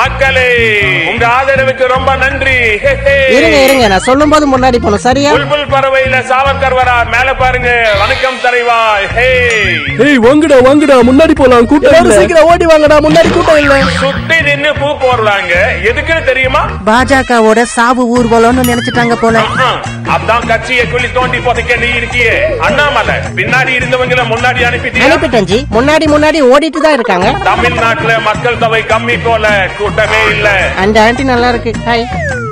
மக்களே உங்க ஆதரவுக்கு ரொம்ப நன்றி ஹே, ஹே. இருங்க இருங்க நான் சொல்லும் போது முன்னாடி போகணும் சரியா புல்புல் பறவையில சாவர்கர் வரா மேல பாருங்க வணக்கம் தலைவா ஹே ஏய் வாங்கடா வாங்கடா முன்னாடி போலாம் கூட்டம் எல்லாரும் இல்ல. சீக்கிரம் ஓடி வாங்கடா முன்னாடி கூட்டம் இல்ல சுத்தி நின்னு பூ போடுறாங்க எதுக்குன்னு தெரியுமா பாஜகவோட சாவு ஊர்வலம்னு நினைச்சிட்டாங்க போல ஆஹா, அதான் கட்சியை குழி தோண்டி புதைக்க நீ இருக்கியே அண்ணாமலை பின்னாடி இருந்தவங்கள முன்னாடி அனுப்பிட்டியா அனுப்பிட்டேன் ஜி முன்னாடி முன்னாடி ஓடிட்டு தான் இருக்காங்க தமிழ்நாட்டுல மக்கள் தொகை கம்மி போல கூட்டமே இல்ல அந்த ஆண்டி நல்லா இருக்கு ஹாய்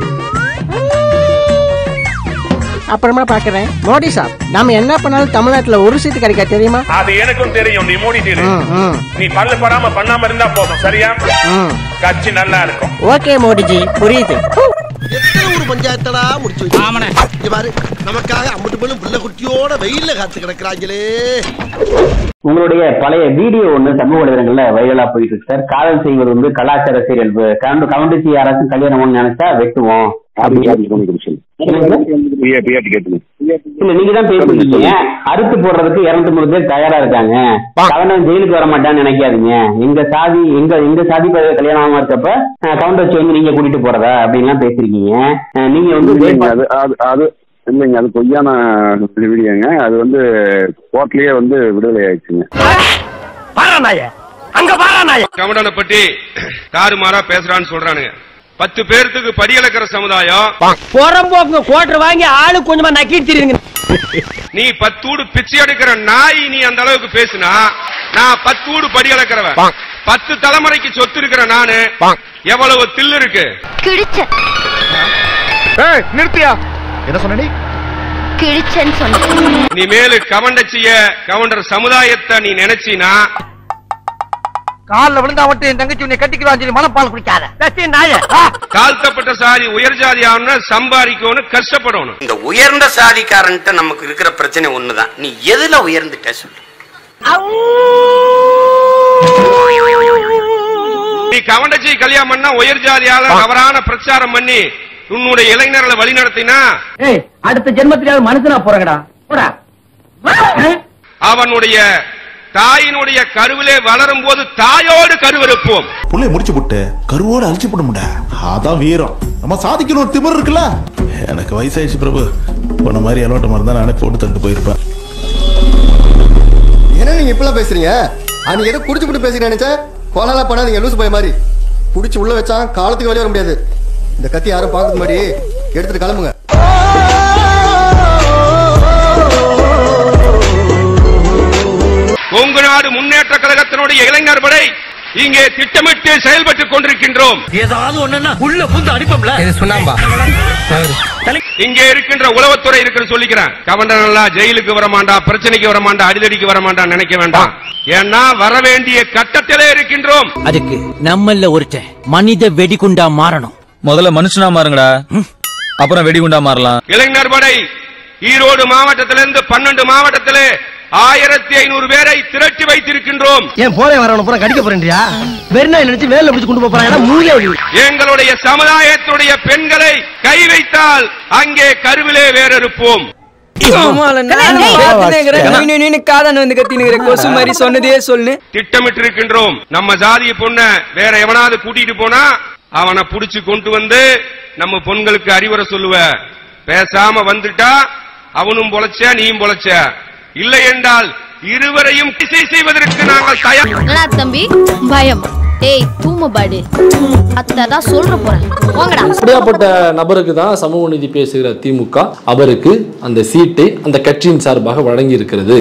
அப்புறமா பாக்குறேன் மோடி சார் நாம என்ன பண்ணாலும் தமிழ்நாட்டுல ஒரு சீட்டு கிடைக்க தெரியுமா அது எனக்கும் தெரியும் நீ மூடிட்டு இரு. ம், ம், நீ பல்லு படாம பண்ணாம இருந்தா போதும் சரியா ம். கட்சி நல்லா இருக்கும் ஓகே மோடிஜி புரியுது எத்தனை ஊர் பஞ்சாயத்தடா முடிச்சு வச்சு இங்க பாரு நமக்காக அம்பட்டு பெண்ணும் புள்ள குட்டியோட வெயில்ல காத்து கிடக்குறாங்களே உங்களுடைய பழைய வீடியோ ஒண்ணு சமூக வலைதளங்கள்ல வைரலா போயிட்டு இருக்கு சார் காதல் செய்வது வந்து கலாச்சார சீரியல் கவுண்ட் கவுண்டசி யாராச்சும் கல்யாணம் பண்ணணும்னு நினைச்சா வெட்டுவோம் அப்படின்னு என்னங்க சார்? இல்ல நீங்க தான் பேசிருக்கீங்க அறுத்து போடுறதுக்கு இருநூத்தி மூணு பேர் தயாரா இருக்காங்க கவர்னர் ஜெயிலுக்கு வர மாட்டான்னு நினைக்காதீங்க எங்க சாதி எங்க எங்க சாதி ப- கல்யாணம் ஆகாம இருக்கப்ப கவுண்டர் வச்சு வந்து நீங்க கூட்டிட்டு போறதா அப்படின்லாம் பேசிருக்கீங்க அஹ் நீங்க வந்து இல்லைங்க வேட்பா- அது அது அது இல்லைங்க அது பொய்யான வீடியோங்க அது வந்து கோர்ட்லயே வந்து விடுதலை ஆயிடுச்சுங்க கமண்டனை பற்றி தாறுமாறா பேசுறான்னு சொல்றானுங்க பத்து பேர்த்துக்கு படியளக்கிற சமுதாயம் புறம்போக்கு கோட்டர் வாங்கி ஆளு கொஞ்சமா நக்கிட்டு நீ பத்தூடு பிச்சை எடுக்கிற நாய் நீ அந்த அளவுக்கு பேசுனா நான் பத்தூடு படி அளக்கிறவன் பத்து தலைமுறைக்கு சொத்து இருக்கிற நானு எவ்வளவு தில்லு இருக்கு கிழிச்ச நிறுத்தியா என்ன சொன்ன நீ கிழிச்சன்னு சொன்னேன் நீ மேலு கவண்டச்சிய கவுண்டர் சமுதாயத்தை நீ நினைச்சினா கால்ல விழுந்தா மட்டும் என் தங்கச்சி உன்னை கட்டிக்கிறான் சொல்லி மனப்பால் குடிக்காத நாய தாழ்த்தப்பட்ட சாதி உயர் ஜாதி ஆகணும் சம்பாதிக்கணும் கஷ்டப்படணும் இந்த உயர்ந்த சாதிக்காரன்ட்ட நமக்கு இருக்கிற பிரச்சனை ஒண்ணுதான் நீ எதுல உயர்ந்துட்ட சொல்லு நீ கவண்டச்சி கல்யாணம் பண்ணா உயர் ஜாதியால தவறான பிரச்சாரம் பண்ணி உன்னுடைய இளைஞர்களை வழி நடத்தினா ஏய் அடுத்த ஜென்மத்திலாவது மனுஷனா போறங்கடா போடா அவனுடைய தாயினுடைய கருவிலே வளரும் போது தாயோடு கருவறுப்போம் புள்ளைய முடிச்சு போட்டு கருவோட அழிச்சு போட முடிய அதான் வீரம் நம்ம சாதிக்கணும் ஒரு திமிர் இருக்குல்ல எனக்கு வயசாயிடுச்சு பிரபு உன்ன மாதிரி அலோட்ட மாதிரி தான் நானே போட்டு தந்து போயிருப்பேன் என்ன நீங்க இப்பெல்லாம் பேசுறீங்க அன்னைக்கு ஏதோ குடிச்சு போட்டு பேசுறீங்க நினைச்சா கொலால பண்ணாதீங்க லூசு போய் மாதிரி குடிச்சு உள்ள வச்சா காலத்துக்கு வெளியே வர முடியாது இந்த கத்தி யாரும் பார்க்கறது மாதிரி எடுத்துட்டு கிளம்புங்க கொங்கு நாடு முன்னேற்ற கழகத்தினுடைய இளைஞர் படை இங்கே திட்டமிட்டு செயல்பட்டுக் கொண்டிருக்கின்றோம் ஏதாவது ஒண்ணுன்னா உள்ள புந்து அடிப்பம்ல சொன்னாம்பா இங்கே இருக்கின்ற உளவுத்துறை இருக்கிற சொல்லிக்கிறேன் கவர்னர் எல்லாம் ஜெயிலுக்கு வரமாண்டா பிரச்சனைக்கு வரமாண்டா அடிதடிக்கு வரமாண்டா நினைக்க வேண்டாம் ஏன்னா வர வேண்டிய கட்டத்திலே இருக்கின்றோம் அதுக்கு நம்மள ஒருத்தன் மனித வெடிகுண்டா மாறணும் முதல்ல மனுஷனா மாறுங்கடா அப்புறம் வெடிகுண்டா மாறலாம் இளைஞர் படை ஈரோடு மாவட்டத்திலிருந்து பன்னெண்டு மாவட்டத்திலே ஆயிரத்தி ஐநூறு பேரை திரட்டி வைத்திருக்கின்றோம் ஏன் போறே வரவன பூரா கடிக்க போறேன்டியா வெறுநாய் நினைச்சு வேலை பிடிச்சு கொண்டு போறாங்க மூலே எங்களுடைய சமுதாயத்துடைய பெண்களை கை வைத்தால் அங்கே கருவிலே வேறறுப்போம் கொசு மாதிரி சொன்னதே சொல்லு திட்டமிட்டு இருக்கின்றோம் நம்ம ஜாதிய பொண்ண வேற எவனாவது கூட்டிட்டு போனா அவனை புடிச்சு கொண்டு வந்து நம்ம பொண்களுக்கு அறிவுரை சொல்லுவ பேசாம வந்துட்டா அவனும் பொழைச்ச நீயும் பொழைச்ச இல்லை என்றால் இருவரையும் திசை செய்வதற்கு நாங்கள் தயார் என்னடா தம்பி பயம் ஏய் தூமபாடு அத்தான் சொல்ற போறேன் போங்கடா அப்படியாப்பட்ட நபருக்கு தான் சமூக நீதி பேசுகிற திமுக அவருக்கு அந்த சீட்டை அந்த கட்சியின் சார்பாக வழங்கி இருக்கிறது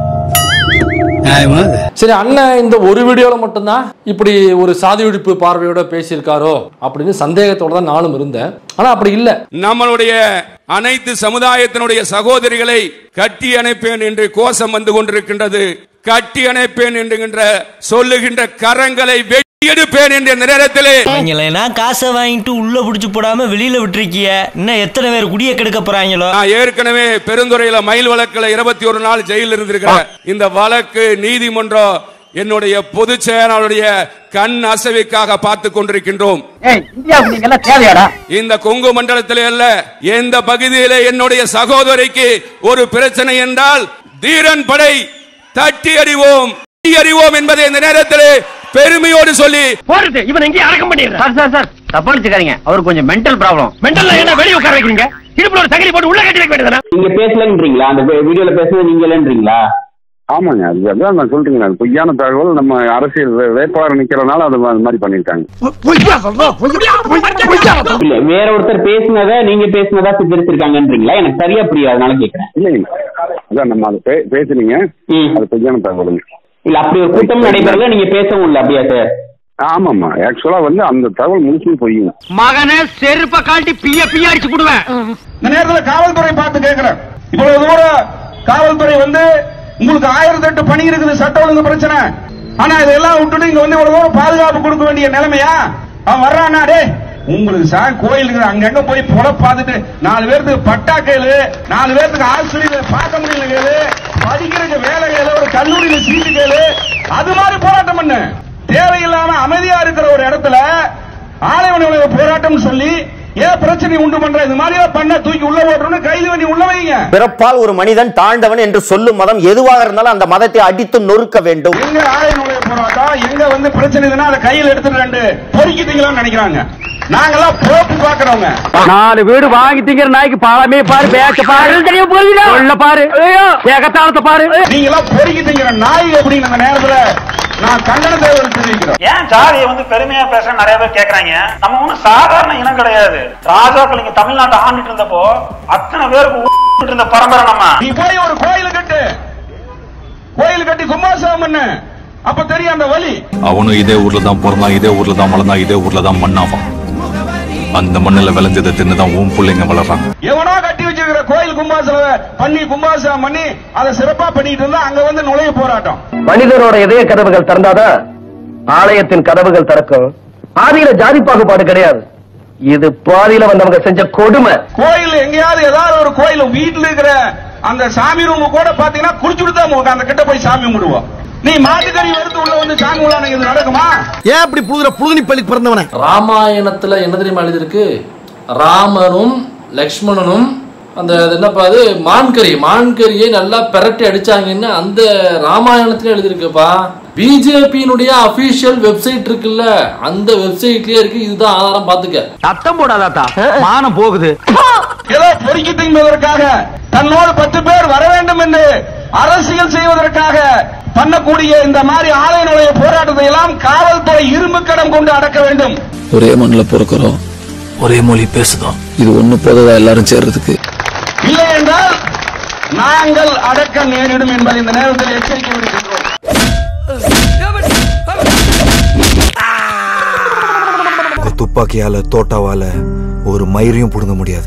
சரி அண்ணன் இந்த ஒரு வீடியோல மட்டும்தான் இப்படி ஒரு சாதி ஒழிப்பு பார்வையோட பேசியிருக்காரோ அப்படின்னு சந்தேகத்தோட தான் நானும் இருந்தேன் ஆனா அப்படி இல்ல நம்மளுடைய அனைத்து சமுதாயத்தினுடைய சகோதரிகளை கட்டி அணைப்பேன் என்று கோஷம் வந்து கொண்டிருக்கின்றது கட்டி அணைப்பேன் என்கின்ற சொல்லுகின்ற கரங்களை வெட்டி எடுப்பேன் என்ற நேரத்திலே அவங்களா காசை வாங்கிட்டு உள்ள புடிச்சு போடாம வெளியில விட்டுருக்கிய இன்னும் எத்தனை பேர் குடிய கெடுக்க போறாங்களோ நான் ஏற்கனவே பெருந்துறையில மயில் வழக்குல இருபத்தி ஒரு நாள் ஜெயிலில் இருந்திருக்கிறேன் இந்த வழக்கு நீதிமன்றம் என்னுடைய பொதுச் செயலாளருடைய கண் அசைவுக்காக பார்த்து கொண்டிருக்கின்றோம் இந்தியாவுக்கு நீங்க எல்லாம் தேவையாடா இந்த கொங்கு மண்டலத்திலே அல்ல எந்த பகுதியிலே என்னுடைய சகோதரிக்கு ஒரு பிரச்சனை என்றால் தீரன் படை தட்டி அறிவோம் தட்டி அறிவோம் என்பதை இந்த நேரத்திலே பெருமையோடு சொல்லி போறது இவன் எங்கேயும் அடக்கம் பண்ணிடுறேன் சார் சார் சார் தப்பா நினைச்சுக்காதீங்க அவர் கொஞ்சம் மென்டல் ப்ராப்ளம் மென்டல்ல என்ன வெளிய உட்கார வைக்கிறீங்க இடுப்புல ஒரு சங்கிலி போட்டு உள்ள கட்டி வைக்க வேண்டியதானே நீங்க பேசலன்றீங்களா அந்த வீடியோல பேசுறது நீங்க இல்லன்றீங்களா ஆமாங்க அது அதான் நான் சொல்றேங்க அது பொய்யான தகவல் நம்ம அரசியல் வே- வேட்பாளர் நிக்கிறனால அது அந்த மாதிரி பண்ணிருக்காங்க இல்ல வேற ஒருத்தர் பேசினத நீங்க பேசினதா சித்தரிச்சிருக்காங்கன்றீங்களா எனக்கு சரியா புரியாது அதனால கேக்குறேன் இல்லைங்க அதான் நம்ம அதை பே- பேசுனீங்க அது பொய்யான தகவலுங்க இல்ல அப்படி ஒரு கூட்டம் நடைபெறல நீங்க பேசவும் இல்ல அப்படியா சார் ஆமாம்மா ஆக்சுவலா வந்து அந்த தகவல் முழுசும் பொய்யுங்க மகனே செருப்ப காட்டி பிய பிய அடிச்சு விடுவேன் இந்த நேரத்தில் காவல்துறை பார்த்து கேட்கிறேன் இவ்வளவு தூரம் காவல்துறை வந்து உங்களுக்கு ஆயிரத்தி எட்டு பணி இருக்குது சட்ட ஒழுங்கு பிரச்சனை ஆனா இதெல்லாம் விட்டுட்டு இங்க வந்து இவ்வளவு தூரம் பாதுகாப்பு கொடுக்க வேண்டிய நிலைமையா அவன் வர்றானா டே உங்களுக்கு சார் கோயிலுக்கு அங்கங்க போய் புல பார்த்துட்டு நாலு பேருக்கு பட்டா கேளு நாலு பேருக்கு ஆசிரியர் பார்க்க முடியல கேளு படிக்கிறதுக்கு வேலை கேளு ஒரு கல்லூரியில சீட்டு கேளு அது மாதிரி போராட்டம் பண்ணு தேவையில்லாம அமைதியா இருக்கிற ஒரு இடத்துல ஆலயவனுடைய போராட்டம் சொல்லி ஏன் பிரச்சனை உண்டு பண்ற இது மாதிரி பண்ண தூக்கி உள்ள போட்டுறோம்னு கைது பண்ணி உள்ள வைங்க பிறப்பால் ஒரு மனிதன் தாழ்ந்தவன் என்று சொல்லும் மதம் எதுவாக இருந்தாலும் அந்த மதத்தை அடித்து நொறுக்க வேண்டும் எங்க ஆலயனுடைய போராட்டம் எங்க வந்து பிரச்சனை இதுன்னா அதை கையில் எடுத்துட்டு ரெண்டு பொறுக்கிட்டீங்களான்னு நினைக்கிறாங்க நாங்கெல்லாம் போட்டு பாக்குறவங்க நாலு வீடு வாங்கி திங்கிற நாய்க்கு பாலமே பாரு பேச்ச பாரு உள்ள பாரு ஏகத்தாளத்தை பாரு நீங்க எல்லாம் பொறுக்கிட்டீங்கிற நாய் அப்படின்னு அந்த நேரத்துல நான் கண்டனத்தை தெரிவிக்கிறேன் ஏன் ஜாதியை வந்து பெருமையா பேச நிறைய பேர் கேக்குறாங்க நம்ம ஒண்ணும் சாதாரண இனம் கிடையாது ராஜாக்கள் இங்க தமிழ்நாட்டை ஆண்டுட்டு இருந்தப்போ அத்தனை பேருக்கு ஊட்டிட்டு இருந்த பரம்பரை நம்ம நீ போய் ஒரு கோயில் கட்டு கோயில் கட்டி கும்பாசம் பண்ணு அப்ப தெரியும் அந்த வழி அவனும் இதே ஊர்ல தான் பிறந்தான் இதே ஊர்ல தான் வளர்ந்தான் இதே ஊர்ல தான் மண்ணாவான் அந்த மண்ணுல விளைஞ்சதை தின்னுதான் உன் பிள்ளைங்க வளர்றாங்க எவனோ கட்டி வச்சிருக்கிற கோயில் கும்பாசல பண்ணி கும்பாசம் பண்ணி அதை சிறப்பா பண்ணிட்டு இருந்தா அங்க வந்து நுழைவு போராட்டம் மனிதனோட இதய கதவுகள் திறந்தாதான் ஆலயத்தின் கதவுகள் திறக்கும் ஆதியில ஜாதி பாகுபாடு கிடையாது இது பாதியில வந்தவங்க செஞ்ச கொடுமை கோயில் எங்கேயாவது ஏதாவது ஒரு கோயில் வீட்டுல இருக்கிற அந்த சாமி ரூம் கூட பாத்தீங்கன்னா குடிச்சுட்டு தான் போகும் அந்த கிட்ட போய் சாமி கும்பிடுவோம் நீ மாட்டுக்கறி வறுத்து உள்ள வந்து சாமி உள்ளான இது நடக்குமா ஏன் அப்படி புழுதுற புழுதுனி பள்ளிக்கு பிறந்தவன ராமாயணத்துல என்ன தெரியுமா எழுதியிருக்கு ராமனும் லக்ஷ்மணனும் அந்த அது என்னப்பா அது மான்கறி மான்கறியை நல்லா பெரட்டி அடிச்சாங்கன்னு அந்த ராமாயணத்துல எழுதியிருக்குப்பா பிஜேபியினுடைய அபிஷியல் வெப்சைட் இருக்குல்ல அந்த வெப்சைட்லயே இருக்கு இதுதான் ஆதாரம் பாத்துக்க சத்தம் போடாதாத்தா மானம் போகுது ஏதோ பொறுக்கி தின்பதற்காக தன்னோடு பத்து பேர் வர வேண்டும் என்று அரசியல் செய்வதற்காக பண்ணக்கூடிய இந்த மாதிரி ஆலய நுழைய போராட்டத்தை எல்லாம் காவல்துறை இரும்பு கடம் கொண்டு அடக்க வேண்டும் ஒரே மண்ணில் பிறக்கிறோம் ஒரே மொழி பேசுதோம் இது ஒண்ணு போததா எல்லாரும் சேர்றதுக்கு இல்லை என்றால் நாங்கள் அடக்க நேரிடும் என்பதை இந்த நேரத்தில் எச்சரிக்கை விடுக்கின்றோம் இந்த துப்பாக்கியால தோட்டாவால ஒரு மயிரையும் புடுங்க முடியாது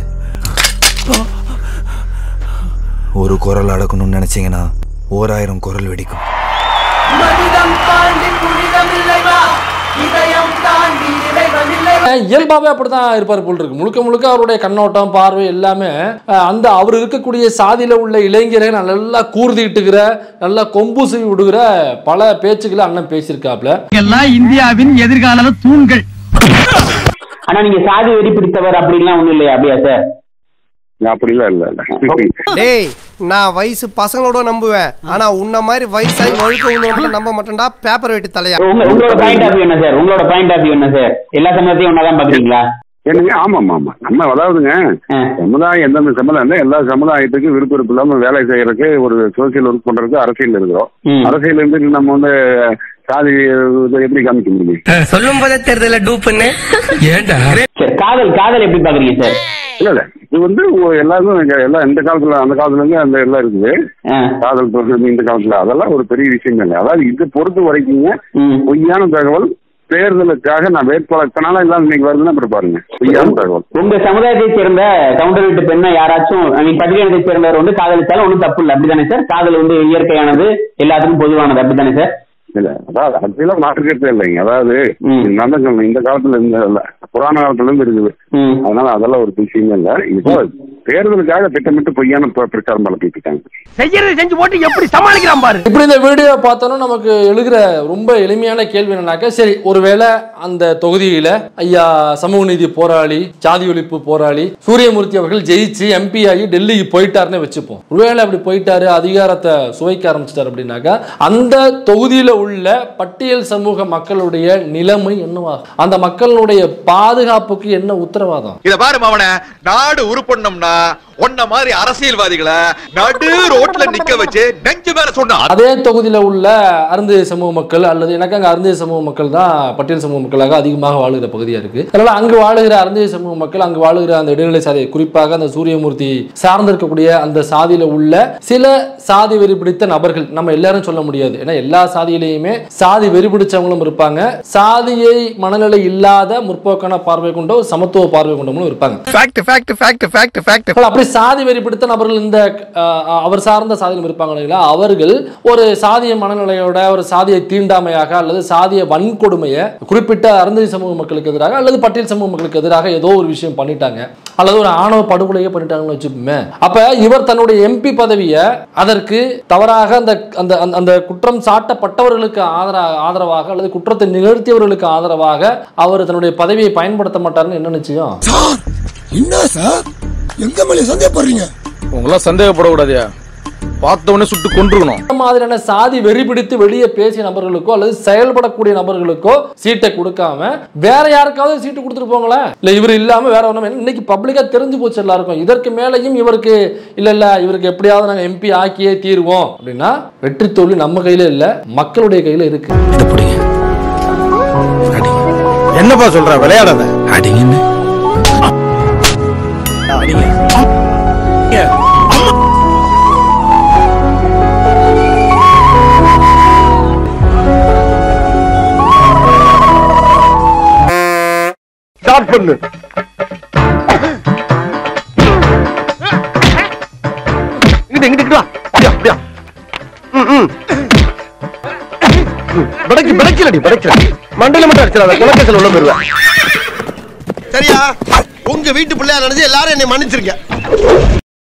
ஒரு குரல் அடக்கணும்னு நினைச்சீங்கன்னா ஓராயிரம் குரல் வெடிக்கும் மனிதம் தாண்டி புனிதம் இல்லைவா இதயம் தாண்டி இறைவன் இல்லைவா இயல்பாவே அப்படிதான் இருப்பார் போல் இருக்கு முழுக்க முழுக்க அவருடைய கண்ணோட்டம் பார்வை எல்லாமே அஹ், அந்த அவர் இருக்கக்கூடிய சாதியில உள்ள இளைஞரை நல்லா கூர்திட்டுகிற நல்லா கொம்பு செய்வி விடுகிற பல பேச்சுக்களை அண்ணன் பேசியிருக்காப்ல எல்லாம் இந்தியாவின் எதிர்கால தூண்கள் ஆனா நீங்க சாதி வெறி பிடித்தவர் அப்படின்லாம் ஒண்ணும் இல்லையா அப்படியா சார் அப்படிலாம் இல்ல இல்ல டேய் நான் வயசு பசங்களோட நம்புவேன் ஆனா உன்ன மாதிரி வயசாகி ஒழுக்க உள்ள நம்ப மாட்டேன்டா பேப்பர் வெட்டி தலையா உங்க உங்களோட பாயிண்ட் ஆஃப் வியூ என்ன சார் உங்களோட பாயிண்ட் ஆஃப் வியூ என்ன சார் எல்லா சமயத்தையும் ஒன்னாதான் பாக்குறீங்களா என்னங்க ஆமா ஆமா ஆமா நம்ம அதாவதுங்க சமுதாயம் எந்தெந்த சமுதாயம் எல்லா சமுதாயத்துக்கும் விருப்பம் விருப்பம் இல்லாம வேலை செய்யறதுக்கு ஒரு சோசியல் ஒர்க் பண்றதுக்கு அரசியல் இருக்கிறோம் அரசியல் இருந்து நம்ம வந்து சாதி இதை எப்படி காமிக்க முடியும் சொல்லும் போதே தெரியல டூப்புன்னு ஏண்டா சரி காதல் காதல் எப்படி பாக்குறீங்க சார் இல்ல இல்ல இது வந்து ஒ- எல்லாருக்கும் இங்க எல்லாம் இந்த காலத்துல அந்த காலத்துல இருந்து அந்த எல்லாம் இருக்குது காதல் தொடர்பு இந்த காலத்துல அதெல்லாம் ஒரு பெரிய விஷயம் இல்லை அதாவது இது பொறுத்த வரைக்குங்க பொய்யான தகவல் தேர்தலுக்காக நான் வேட்பாளர் எல்லாம் இன்னைக்கு வருதுன்னா அப்புறம் பாருங்க பொய்யான தகவல் உங்க சமுதாயத்தை சேர்ந்த கவுண்டர் வீட்டு பெண்ணை யாராச்சும் ஐ மீன் பட்டியலத்தை சேர்ந்தவர் வந்து காதலிச்சாலும் ஒன்றும் தப்பு இல்லை அப்படிதானே சார் காதல் வந்து இயற்கையானது எல்லாத்துக்கும் பொதுவானது அப்படிதானே சார் இல்ல அதாவது அப்படிலாம் மாற்றுக்கிறதே இல்லைங்க அதாவது நான் தான் சொன்னேன் இந்த காலத்துல இருந்து இல்ல புராண காலத்துல இருந்து இருக்குது அதனால அதெல்லாம் ஒரு விஷயமே இல்ல இப்போ தேர்தலுக்காக திட்டமிட்டு பொய்யான பிர- பிரச்சாரம் பலத்திட்டு இருக்காங்க செய்யறது செஞ்சு போட்டு எப்படி சமாளிக்கிறான் பாரு இப்படி இந்த வீடியோ பார்த்தோன்னா நமக்கு எழுகிற ரொம்ப எளிமையான கேள்வி என்னன்னாக்கா சரி ஒருவேளை அந்த தொகுதியில ஐயா சமூக நீதி போராளி ஜாதி ஒழிப்பு போராளி சூரியமூர்த்தி அவர்கள் ஜெயிச்சு எம்பி ஆகி டெல்லிக்கு போயிட்டாருன்னு வச்சுப்போம் ஒருவேளை அப்படி போயிட்டாரு அதிகாரத்தை சுவைக்க ஆரம்பிச்சிட்டாரு அப்படின்னாக்கா அந்த தொகுதியில உள்ள பட்டியல் சமூக மக்களுடைய நிலைமை என்னவாகும் அந்த மக்களுடைய பாதுகாப்புக்கு என்ன உத்தரவாதம் இத பாரு மாவன நாடு உருப்படணும்னா உன்ன மாதிரி அரசியல்வாதிகளை நடு ரோட்ல நிக்க வச்சு நெஞ்சு மேல சொன்னா அதே தொகுதியில உள்ள அருந்ததி சமூக மக்கள் அல்லது எனக்கு அங்க அருந்ததி சமூக மக்கள் தான் பட்டியல் சமூக மக்களாக அதிகமாக வாழுகிற பகுதியா இருக்கு அதனால அங்கு வாழுகிற அருந்ததி சமூக மக்கள் அங்கு வாழுகிற அந்த இடைநிலை சாதி குறிப்பாக அந்த சூரியமூர்த்தி சார்ந்திருக்கக்கூடிய அந்த சாதியில உள்ள சில சாதி வெறி பிடித்த நபர்கள் நம்ம எல்லாரும் சொல்ல முடியாது ஏன்னா எல்லா சாதியிலையுமே சாதி வெறி பிடிச்சவங்களும் இருப்பாங்க சாதியை மனநிலை இல்லாத முற்போக்கான பார்வை கொண்ட ஒரு சமத்துவ பார்வை கொண்டவங்களும் இருப்பாங்க fact fact fact fact fact அப்படி சாதி வெறி பிடித்த நபர்கள் இந்த அஹ், அவர் சார்ந்த சாதியிலும் இருப்பாங்க இல்லைங்களா அவர்கள் ஒரு சாதிய மனநிலையோட ஒரு சாதியை தீண்டாமையாக அல்லது சாதிய வன்கொடுமையை குறிப்பிட்ட அருந்ததி சமூக மக்களுக்கு எதிராக அல்லது பட்டியல் சமூக மக்களுக்கு எதிராக ஏதோ ஒரு விஷயம் பண்ணிட்டாங்க அல்லது ஒரு ஆணவ படுகொலையே பண்ணிட்டாங்கன்னு வச்சுப்போமே அப்ப இவர் தன்னுடைய எம்பி பதவியை அதற்கு தவறாக அந்த அந்த அந்த- அந்த குற்றம் சாட்டப்பட்டவர்களுக்கு ஆதரா ஆதரவாக அல்லது குற்றத்தை நிகழ்த்தியவர்களுக்கு ஆதரவாக அவர் தன்னுடைய பதவியை பயன்படுத்த மாட்டாருன்னு என்ன நிச்சயம் என்ன சார் எங்க மேலே சந்தேகப்படுறீங்க உங்களாம் சந்தேகப்படக்கூடாதியா பார்த்த உடனே சுட்டு கொன்றுக்கணும் இந்த மாதிரியான சாதி வெறி பிடித்து வெளியே பேசிய நபர்களுக்கோ அல்லது செயல்படக்கூடிய நபர்களுக்கோ சீட்டை கொடுக்காம வேற யாருக்காவது சீட்டு கொடுத்துட்டு போங்களேன் இல்ல இவர் இல்லாம வேற ஒண்ணும் இல்லை. இன்னைக்கு பப்ளிக்கா தெரிஞ்சு போச்சு எல்லாருக்கும் இதற்கு மேலையும் இவருக்கு இல்ல இல்ல இவருக்கு எப்படியாவது நாங்க எம்பி ஆக்கியே தீர்வோம் அப்படின்னா வெற்றி தோல்வி நம்ம கையில இல்ல மக்களுடைய கையில இருக்கு என்னப்பா சொல்ற விளையாடாத அடிங்கன்னு ஸ்டார்ட் பண்ணு இங்கிட்டு இங்கிட்டு இங்கிட்டு வா அப்படியா அப்படியா ம் ம் படைக்கு படைக்கலடி படைக்கல மண்டல மட்டும் அடிச்சிடாத குலக்கத்தில் உள்ள போயிருவேன் சரியா உங்க வீட்டு பிள்ளையா நினைச்சு எல்லாரும் என்னை மன்னிச்சிருக்க